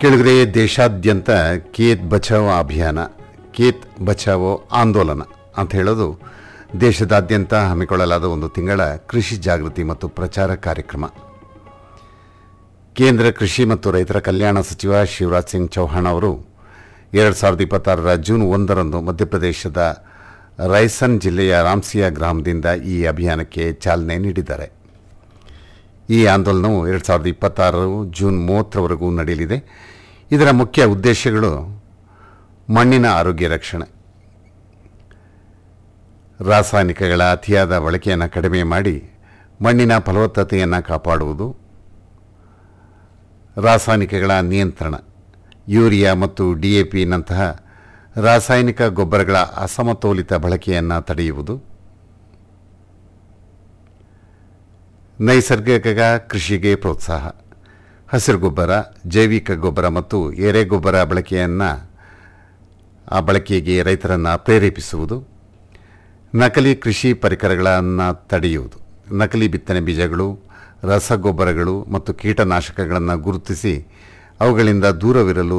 ಕೆಳಗಡೆ ದೇಶಾದ್ಯಂತ ಖೇತ್ ಬಚಾವೋ ಅಭಿಯಾನ ಖೇತ್ ಬಚಾವೋ ಆಂದೋಲನ ಅಂತ ಹೇಳೋದು ದೇಶದಾದ್ಯಂತ ಹಮ್ಮಿಕೊಳ್ಳಲಾದ ಒಂದು ತಿಂಗಳ ಕೃಷಿ ಜಾಗೃತಿ ಮತ್ತು ಪ್ರಚಾರ ಕಾರ್ಯಕ್ರಮ ಕೇಂದ್ರ ಕೃಷಿ ಮತ್ತು ರೈತರ ಕಲ್ಯಾಣ ಸಚಿವ ಶಿವರಾಜ್ ಸಿಂಗ್ ಚೌಹಾಣ್ ಅವರು ಎರಡು ಸಾವಿರದ ಇಪ್ಪತ್ತಾರರ ಜೂನ್ ಒಂದರಂದು ಮಧ್ಯಪ್ರದೇಶದ ರೈಸನ್ ಜಿಲ್ಲೆಯ ರಾಮ್ಸಿಯಾ ಗ್ರಾಮದಿಂದ ಈ ಅಭಿಯಾನಕ್ಕೆ ಚಾಲನೆ ನೀಡಿದ್ದಾರೆ ಈ ಆಂದೋಲನವು ಎರಡು ಸಾವಿರದ ಇಪ್ಪತ್ತಾರು ಜೂನ್ ಮೂವತ್ತರವರೆಗೂ ನಡೆಯಲಿದೆ ಇದರ ಮುಖ್ಯ ಉದ್ದೇಶಗಳು ಮಣ್ಣಿನ ಆರೋಗ್ಯ ರಕ್ಷಣೆ ರಾಸಾಯನಿಕಗಳ ಅತಿಯಾದ ಬಳಕೆಯನ್ನು ಕಡಿಮೆ ಮಾಡಿ ಮಣ್ಣಿನ ಫಲವತ್ತತೆಯನ್ನು ಕಾಪಾಡುವುದು ರಾಸಾಯನಿಕಗಳ ನಿಯಂತ್ರಣ ಯೂರಿಯಾ ಮತ್ತು ಡಿಎಪಿನಂತಹ ರಾಸಾಯನಿಕ ಗೊಬ್ಬರಗಳ ಅಸಮತೋಲಿತ ಬಳಕೆಯನ್ನು ತಡೆಯುವುದು ನೈಸರ್ಗಿಕ ಕೃಷಿಗೆ ಪ್ರೋತ್ಸಾಹ ಹಸಿರು ಗೊಬ್ಬರ ಜೈವಿಕ ಗೊಬ್ಬರ ಮತ್ತು ಎರೆಗೊಬ್ಬರ ಬಳಕೆಯನ್ನು ಆ ಬಳಕೆಗೆ ರೈತರನ್ನು ಪ್ರೇರೇಪಿಸುವುದು ನಕಲಿ ಕೃಷಿ ಪರಿಕರಗಳನ್ನು ತಡೆಯುವುದು ನಕಲಿ ಬಿತ್ತನೆ ಬೀಜಗಳು ರಸಗೊಬ್ಬರಗಳು ಮತ್ತು ಕೀಟನಾಶಕಗಳನ್ನು ಗುರುತಿಸಿ ಅವುಗಳಿಂದ ದೂರವಿರಲು